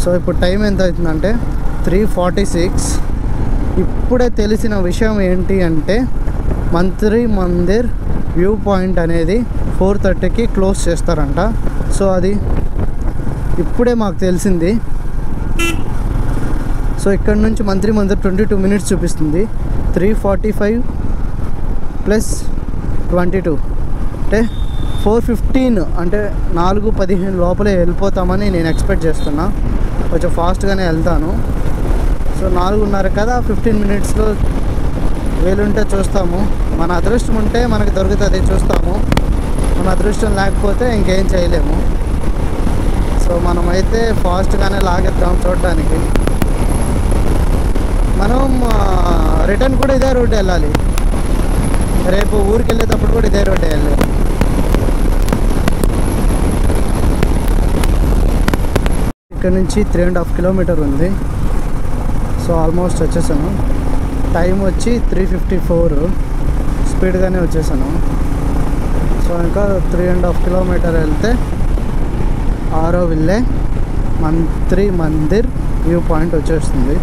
So ఇప్పుడు time ఎంత అవుతుందంటే త్రీ ఫార్టీ సిక్స్ ఇప్పుడే తెలిసిన విషయం ఏంటి అంటే మంత్రి మందిర్ వ్యూ పాయింట్ అనేది ఫోర్ థర్టీకి క్లోజ్ చేస్తారంట సో అది ఇప్పుడే మాకు తెలిసింది సో ఇక్కడ నుంచి Mantri Mandir twenty two minutes చూపిస్తుంది three forty five plus twenty two అంటే ఫోర్ ఫిఫ్టీన్ అంటే నాలుగు పదిహేను లోపలే వెళ్ళిపోతామని నేను ఎక్స్పెక్ట్ చేస్తున్నా కొంచెం ఫాస్ట్గానే వెళ్తాను సో నాలుగున్నర కదా ఫిఫ్టీన్ మినిట్స్లో వీలుంటే చూస్తాము మన అదృష్టం ఉంటే మనకి దొరుకుతుంది చూస్తాము మన అదృష్టం లేకపోతే ఇంకేం చేయలేము సో మనమైతే ఫాస్ట్గానే లాగేద్దాం చూడడానికి మనం రిటర్న్ కూడా ఇదే రూట్ వెళ్ళాలి రేపు ఊరికి వెళ్ళేటప్పుడు కూడా ఇదే రోడ్ వెళ్ళాలి ఇక్కడ నుంచి త్రీ అండ్ హాఫ్ కిలోమీటర్ ఉంది సో ఆల్మోస్ట్ వచ్చేసాను టైం వచ్చి త్రీ ఫిఫ్టీ ఫోర్ స్పీడ్గానే వచ్చేసాను సో ఇంకా త్రీ అండ్ హాఫ్ కిలోమీటర్ వెళ్తే Auroville Mantri Mandir view point వచ్చేస్తుంది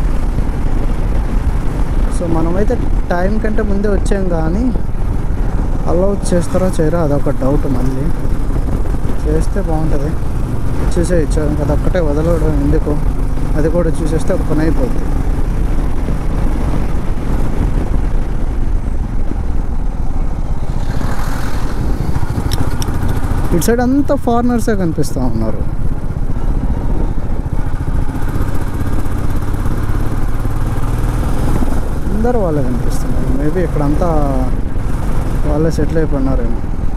సో మనమైతే టైం కంటే ముందే వచ్చాం కానీ అలౌ చేస్తారో చేయరో అదొక డౌట్ మళ్ళీ చేస్తే బాగుంటుంది చూసేయచ్చు ఇంకా అదొక్కటే వదలడం ఎందుకు అది కూడా చూసేస్తే ఒక పని అయిపోద్ది ఇటు సైడ్ అంతా ఫారినర్సే కనిపిస్తూ ఉన్నారు అందరూ వాళ్ళే కనిపిస్తున్నారు మేబీ ఇక్కడంతా వాళ్ళే సెటిల్ అయిపోయినారేమో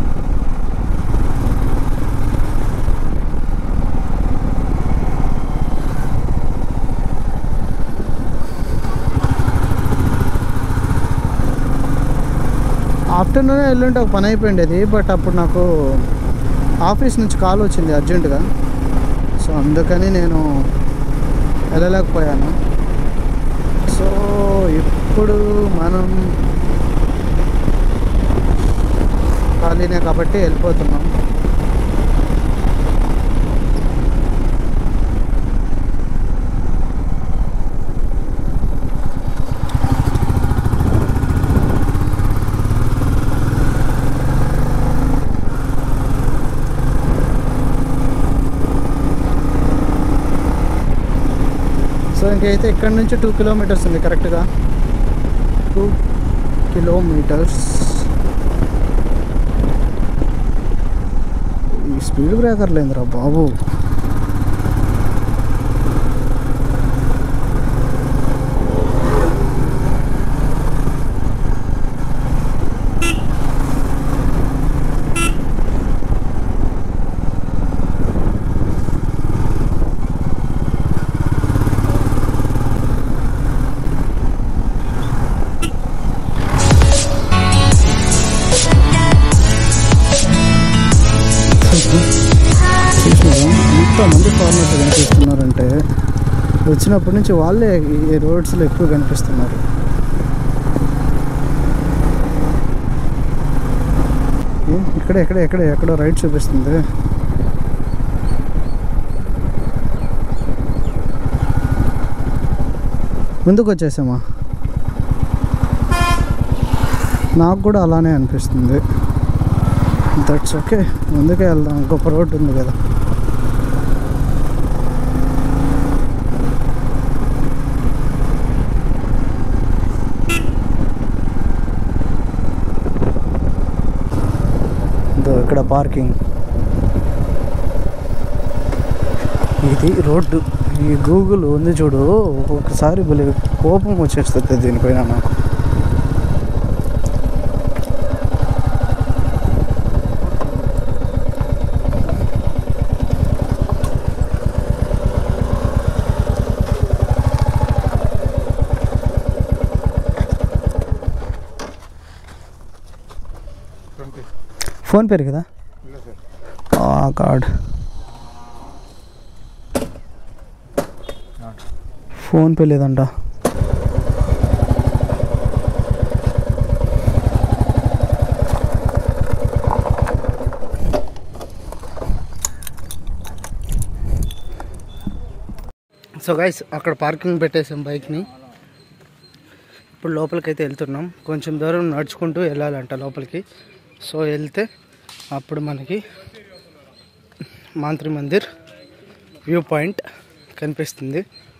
ఆఫ్టర్నూన్ వెళ్ళుంటే ఒక పని అయిపోయిండేది బట్ అప్పుడు నాకు ఆఫీస్ నుంచి కాల్ వచ్చింది అర్జెంటుగా సో అందుకని నేను వెళ్ళలేకపోయాను సో ఇప్పుడు మనం ఖాళీనే కాబట్టి వెళ్ళిపోతున్నాం సో ఇంకైతే ఇక్కడ నుంచి టూ కిలోమీటర్స్ ఉంది కరెక్ట్గా టూ కిలోమీటర్స్ ఈ స్పీడ్ బ్రేకర్ లేదురా బాబు చూసినారా ఎంతమంది ఫార్మర్స్ కనిపిస్తున్నారంటే వచ్చినప్పటి నుంచి వాళ్ళే ఈ రోడ్స్లో ఎక్కువ కనిపిస్తున్నారు ఏ, ఇక్కడే ఇక్కడే ఎక్కడే ఎక్కడో రైట్ చూపిస్తుంది ముందుకు వచ్చేసామా నాకు కూడా అలానే అనిపిస్తుంది దట్స్ ఓకే ముందుకే వెళ్దాం ఇంకొక రోడ్ ఉంది కదా ఇదో ఇక్కడ పార్కింగ్ ఇది రోడ్డు ఈ గూగుల్ ఉంది చూడు ఒక్కొక్కసారి భలే కోపం వచ్చేస్తుంది దీనిపైన నాకు ట్వంటీ ఫోన్ పేరు కదా ಇಲ್ಲ ಸರ್ కార్డ్ ఫోన్ పే లేదంట సో గైస్ అక్కడ పార్కింగ్ పెట్టేసాం బైక్ని ఇప్పుడు లోపలికి అయితే వెళ్తున్నాం కొంచెం దూరం నడుచుకుంటూ వెళ్ళాలంట లోపలికి సో వెళ్తే అప్పుడు మనకి మాంత్రి మందిర్ వ్యూ పాయింట్ కనిపిస్తుంది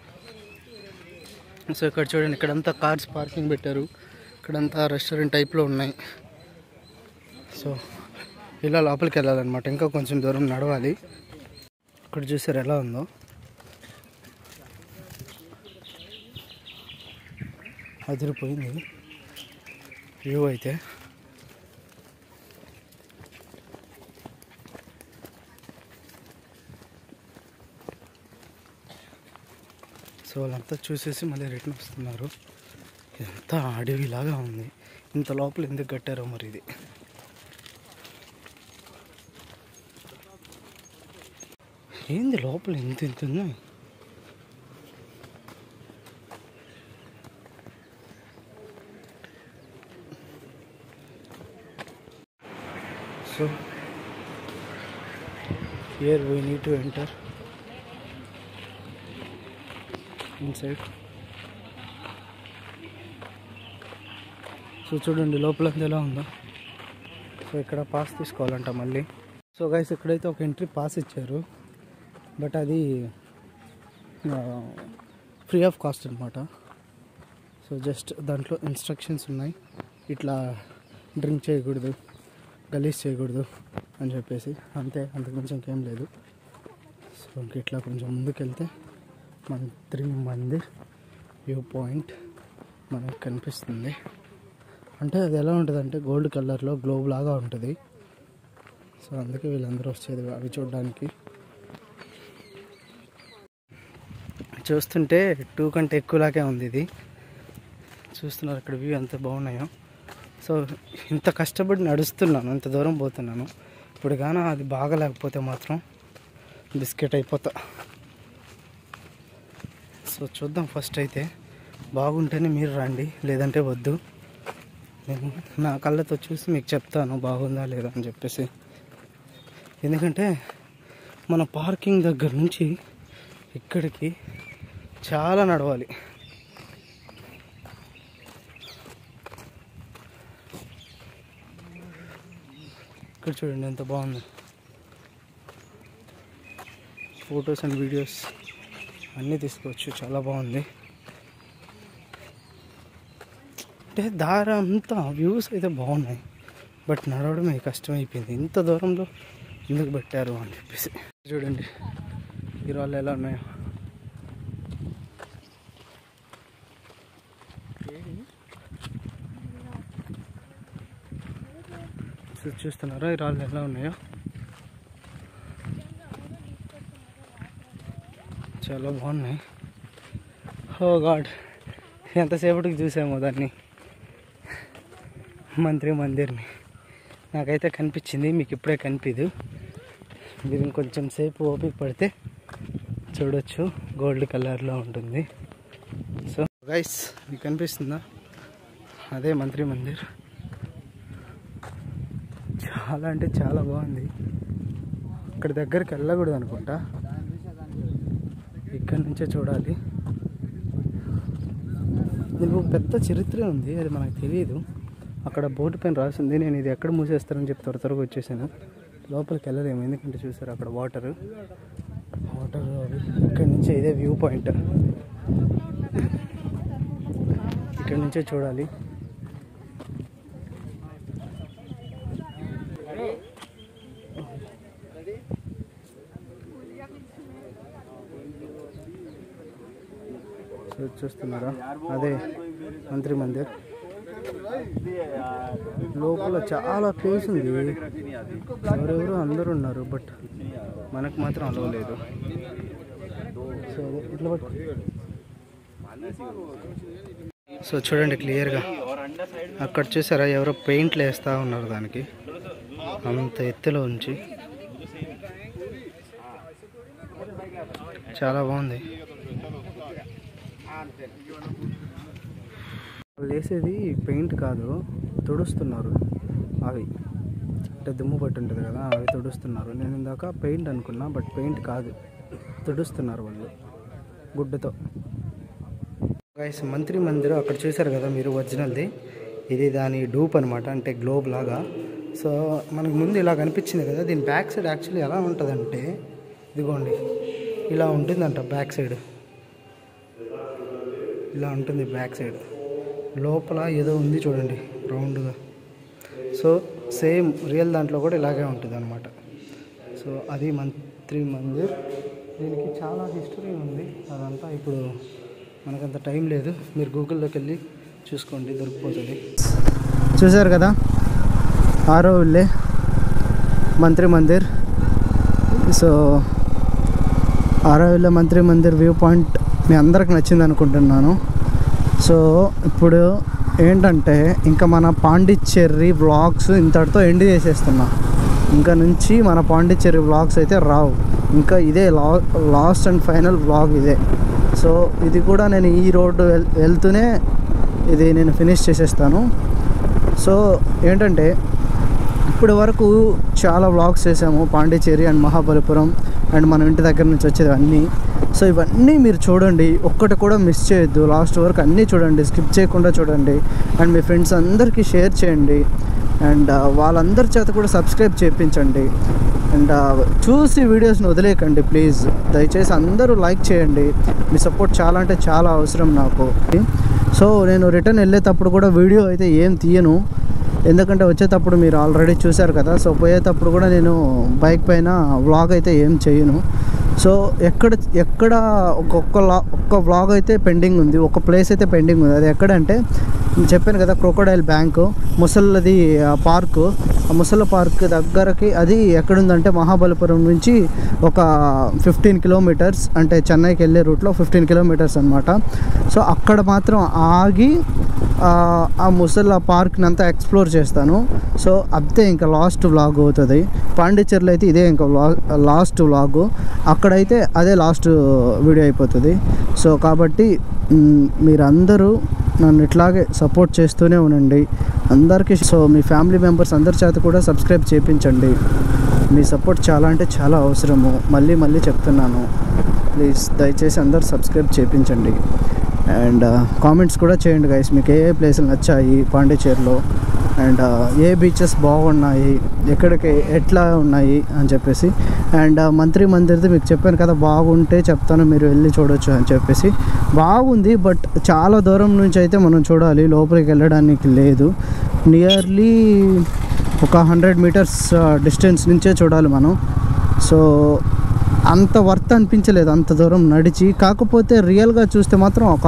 సో ఇక్కడ చూడండి ఇక్కడంతా కార్స్ పార్కింగ్ పెట్టారు ఇక్కడంతా రెస్టారెంట్ టైప్లో ఉన్నాయి సో ఇలా లోపలికి వెళ్ళాలన్నమాట ఇంకా కొంచెం దూరం నడవాలి ఇక్కడ చూసారు ఎలా ఉందో అదిరిపోయింది వ్యూ అయితే సో వాళ్ళంతా చూసేసి మళ్ళీ రిటర్న్ వస్తున్నారు ఎంత అడవిలాగా ఉంది ఇంత లోపల ఎందుకు కట్టారో మరి ఇది ఏంది లోపల ఇంత ఇంత ఉందా so here we need to enter inside so చూడండి లోపల అంతా ఎలా ఉందో సో ఇక్కడ పాస్ తీసుకోవాలంట మళ్ళీ సో గైస్ ఇక్కడైతే ఒక ఎంట్రీ పాస్ ఇచ్చారు బట్ అది ఫ్రీ ఆఫ్ కాస్ట్ అనమాట సో జస్ట్ దాంట్లో ఇన్స్ట్రక్షన్స్ ఉన్నాయి ఇట్లా డ్రింక్ చేయకూడదు గలీజ్ చేయకూడదు అని చెప్పేసి అంతే అంతకుమించి ఇంకేం లేదు సో ఇంక ఇట్లా కొంచెం ముందుకు వెళ్తే మంత్రి మందిర్ వ్యూ పాయింట్ మనకు కనిపిస్తుంది అంటే అది ఎలా ఉంటుంది అంటే గోల్డ్ కలర్లో గ్లోబ్ లాగా ఉంటుంది సో అందుకే వీళ్ళందరూ వచ్చేది అవి చూడడానికి చూస్తుంటే టూ కంటే ఎక్కువలాగే ఉంది ఇది చూస్తున్నారు అక్కడ వ్యూ ఎంత బాగున్నాయో సో ఇంత కష్టపడి నడుస్తున్నాను ఇంత దూరం పోతున్నాను ఇప్పుడు కానీ అది బాగలేకపోతే మాత్రం బిస్కెట్ అయిపోతా సో చూద్దాం ఫస్ట్ అయితే బాగుంటేనే మీరు రండి లేదంటే వద్దు నేను నా కళ్ళతో చూసి మీకు చెప్తాను బాగుందా లేదా అని చెప్పేసి ఎందుకంటే మన పార్కింగ్ దగ్గర నుంచి ఇక్కడికి చాలా నడవాలి ఇక్కడ చూడండి ఎంత బాగుంది ఫొటోస్ అండ్ వీడియోస్ అన్నీ తీసుకోవచ్చు చాలా బాగుంది అంటే దారి అంతా వ్యూస్ అయితే బాగున్నాయి బట్ నడవడమే కష్టమైపోయింది ఇంత దూరంలో ఎందుకు పెట్టారు అని చెప్పేసి చూడండి ఈ రాళ్ళు ఎలా ఉన్నాయో చూ- చూస్తున్నారా ఈ రాళ్ళు ఎలా ఉన్నాయో చాలా బాగున్నాయి ఓ గాడ్ ఎంతసేపటికి చూసామో దాన్ని మంత్రి మందిర్ని నాకైతే కనిపించింది మీకు ఇప్పుడే కనిపించదు మీరు ఇంకొంచెం సేపు ఓపిక పడితే చూడొచ్చు గోల్డ్ కలర్లో ఉంటుంది సో గైస్ మీకు కనిపిస్తుందా అదే మంత్రి మందిర్ చాలా అంటే చాలా బాగుంది ఇక్కడ దగ్గరికి వెళ్ళకూడదు అనుకుంటా ఇక్కడ నుంచే చూడాలి దీనికి ఒక పెద్ద చరిత్ర ఉంది అది మనకు తెలియదు అక్కడ బోర్డు పైన రాసింది నేను ఇది ఎక్కడ మూసేస్తానని చెప్పి త్వర త్వరగా వచ్చేసాను లోపలికి వెళ్ళలేము ఎందుకంటే చూసారు అక్కడ వాటర్ వాటర్ అవి ఇక్కడ నుంచే ఇదే వ్యూ పాయింట్ ఇక్కడ నుంచే చూడాలి చూ- చూస్తున్నారా అదే మంత్రి మందిర్ లోపల చాలా ప్లేస్ ఉంది ఎవరెవరు అందరూ ఉన్నారు బట్ మనకు మాత్రం అలవ లేదు సో అదే ఇట్లా పట్టు. సో చూడండి క్లియర్గా అక్కడ చూసారా ఎవరో పెయింట్లు వేస్తూ ఉన్నారు దానికి అంత ఎత్తులో ఉంచి చాలా బాగుంది వాళ్ళు వేసేది పెయింట్ కాదు తుడుస్తున్నారు అవి అంటే దుమ్ము పట్టి ఉంటుంది కదా అవి తుడుస్తున్నారు నేను ఇందాక పెయింట్ అనుకున్నా బట్ పెయింట్ కాదు తుడుస్తున్నారు వాళ్ళు గుడ్డుతో గైస్ మంత్రి మందిర్ అక్కడ చూశారు కదా మీరు ఒరిజినల్ది ఇది దాని డూప్ అనమాట అంటే గ్లోబ్ లాగా సో మనకు ముందు ఇలా కనిపించింది కదా దీని బ్యాక్ సైడ్ యాక్చువల్లీ ఎలా ఉంటుందంటే ఇదిగోండి ఇలా ఉంటుందంట బ్యాక్ సైడ్ ఇలా ఉంటుంది బ్యాక్ సైడ్ లోపల ఏదో ఉంది చూడండి రౌండ్గా సో సేమ్ రియల్ దాంట్లో కూడా ఇలాగే ఉంటుంది అనమాట సో అది మంత్రి మందిర్ దీనికి చాలా హిస్టరీ ఉంది అదంతా ఇప్పుడు మనకంత టైం లేదు మీరు గూగుల్లోకి వెళ్ళి చూసుకోండి దొరికిపోతుంది చూసారు కదా ఆరో వెళ్ళే మంత్రి మందిర్ సో ఆరో వెళ్ళే మంత్రి మందిర్ వ్యూ పాయింట్ మీ అందరికి నచ్చింది అనుకుంటున్నాను సో ఇప్పుడు ఏంటంటే ఇంకా మన పాండిచ్చేరి వ్లాగ్స్ ఇంతటితో ఎండ్ చేసేస్తున్నా ఇంకా నుంచి మన పాండిచ్చేరి వ్లాగ్స్ అయితే రావు ఇంకా ఇదే లా లాస్ట్ అండ్ ఫైనల్ వ్లాగ్ ఇదే సో ఇది కూడా నేను ఈ రోడ్డు వెల్ వెళ్తూనే ఇది నేను ఫినిష్ చేసేస్తాను సో ఏంటంటే ఇప్పటి వరకు చాలా వ్లాగ్స్ చేసాము పాండిచేరి అండ్ మహాబలిపురం అండ్ మన ఇంటి దగ్గర నుంచి వచ్చేది అన్నీ సో ఇవన్నీ మీరు చూడండి ఒక్కటి కూడా మిస్ చేయొద్దు లాస్ట్ వరకు అన్నీ చూడండి స్కిప్ చేయకుండా చూడండి అండ్ మీ ఫ్రెండ్స్ అందరికీ షేర్ చేయండి అండ్ వాళ్ళందరి చేత కూడా సబ్స్క్రైబ్ చేయించండి అండ్ చూసి వీడియోస్ని వదిలేయకండి ప్లీజ్ దయచేసి అందరూ లైక్ చేయండి మీ సపోర్ట్ చాలా అంటే చాలా అవసరం నాకు సో నేను రిటర్న్ వెళ్ళేటప్పుడు కూడా వీడియో అయితే ఏం తీయను ఎందుకంటే వచ్చేటప్పుడు మీరు ఆల్రెడీ చూశారు కదా సో పోయేటప్పుడు కూడా నేను బైక్ పైన వ్లాగ్ అయితే ఏం చేయను సో ఎక్కడ ఎక్కడ ఒక్కొక్క లా ఒక్క వ్లాగ్ అయితే పెండింగ్ ఉంది ఒక ప్లేస్ అయితే పెండింగ్ ఉంది అది ఎక్కడంటే నేను చెప్పాను కదా క్రోకోడైల్ బ్యాంకు ముసళ్ళది పార్కు ఆ ముసళ్ళ పార్క్ దగ్గరకి అది ఎక్కడుందంటే మహాబలిపురం నుంచి ఒక ఫిఫ్టీన్ కిలోమీటర్స్ అంటే చెన్నైకి వెళ్ళే రూట్లో ఫిఫ్టీన్ కిలోమీటర్స్ అనమాట సో అక్కడ మాత్రం ఆగి ఆ, ఆ ముసళ్ళ పార్క్ని అంతా ఎక్స్ప్లోర్ చేస్తాను సో అంతే ఇంకా లాస్ట్ వ్లాగ్ అవుతుంది పాండిచ్చేరిలో అయితే ఇదే ఇంకా వ్లాగ్ లాస్ట్ వ్లాగు అక్కడైతే అదే లాస్ట్ వీడియో అయిపోతుంది సో కాబట్టి మ్, మీరందరూ నన్ను ఇట్లాగే సపోర్ట్ చేస్తూనే ఉండండి అందరికీ సో మీ ఫ్యామిలీ మెంబర్స్ అందరి చేత కూడా సబ్స్క్రైబ్ చేయించండి మీ సపోర్ట్ చాలా అంటే చాలా అవసరము మళ్ళీ మళ్ళీ చెప్తున్నాను ప్లీజ్ దయచేసి అందరు సబ్స్క్రైబ్ చేయించండి అండ్ కామెంట్స్ కూడా చేయండి గైస్ మీకు ఏ ఏ ప్లేసులు నచ్చాయి పాండిచేరిలో అండ్ ఏ బీచెస్ బాగున్నాయి ఎక్కడికి ఎట్లా ఉన్నాయి అని చెప్పేసి అండ్ మంత్రి మందిర్ది మీకు చెప్పాను కదా బాగుంటే చెప్తాను మీరు వెళ్ళి చూడొచ్చు అని చెప్పేసి బాగుంది బట్ చాలా దూరం నుంచి అయితే మనం చూడాలి లోపలికి వెళ్ళడానికి లేదు నియర్లీ ఒక హండ్రెడ్ మీటర్స్ డిస్టెన్స్ నుంచే చూడాలి మనం సో అంత వర్త్ అనిపించలేదు అంత దూరం నడిచి కాకపోతే రియల్గా చూస్తే మాత్రం ఒక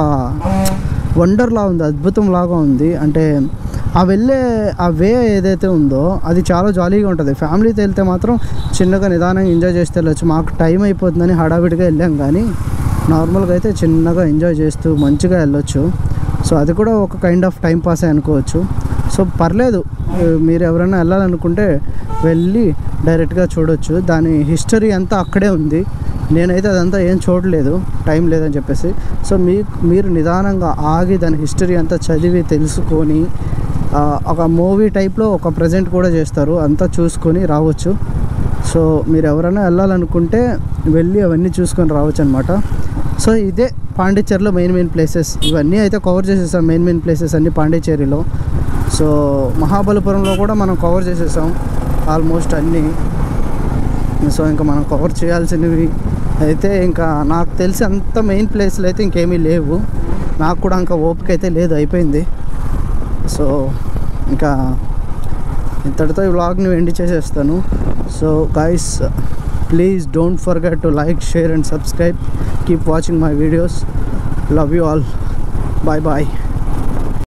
వండర్లా ఉంది అద్భుతం లాగా ఉంది అంటే ఆ వెళ్ళే ఆ వే ఏదైతే ఉందో అది చాలా జాలీగా ఉంటుంది ఫ్యామిలీతో వెళ్తే మాత్రం చిన్నగా నిదానంగా ఎంజాయ్ చేస్తే వెళ్ళొచ్చు మాకు టైం అయిపోతుందని హడావిడిగా వెళ్ళాం కానీ నార్మల్గా అయితే చిన్నగా ఎంజాయ్ చేస్తూ మంచిగా వెళ్ళొచ్చు సో అది కూడా ఒక కైండ్ ఆఫ్ టైం పాస్ అనుకోవచ్చు సో పర్లేదు ఏ, మీరు ఎవరైనా వెళ్ళాలనుకుంటే వెళ్ళి డైరెక్ట్గా చూడొచ్చు దాని హిస్టరీ అంతా అక్కడే ఉంది నేనైతే అదంతా ఏం చూడలేదు టైం లేదని చెప్పేసి సో మీ మీరు నిదానంగా ఆగి దాని హిస్టరీ అంతా చదివి తెలుసుకొని ఆ, ఒక మూవీ టైప్లో ఒక ప్రజెంట్ కూడా చేస్తారు అంతా చూసుకొని రావచ్చు సో మీరు ఎవరైనా వెళ్ళాలనుకుంటే వెళ్ళి అవన్నీ చూసుకొని రావచ్చు అనమాట సో ఇదే పాండిచ్చేరిలో మెయిన్ మెయిన్ ప్లేసెస్ ఇవన్నీ అయితే కవర్ చేసేసాం మెయిన్ మెయిన్ ప్లేసెస్ అన్నీ పాండిచ్చేరిలో సో మహాబలిపురంలో కూడా మనం కవర్ చేసేసాం ఆల్మోస్ట్ అన్నీ సో ఇంకా మనం కవర్ చేయాల్సినవి అయితే ఇంకా నాకు తెలిసి అంత మెయిన్ ప్లేస్లు అయితే ఇంకేమీ లేవు నాకు కూడా ఇంకా ఓపిక అయితే లేదు అయిపోయింది సో ఇంకా ఇంతటితో ఈ వ్లాగ్ని ఎండ్ చేసేస్తాను so guys please don't forget to like share and subscribe keep watching my videos love you all bye bye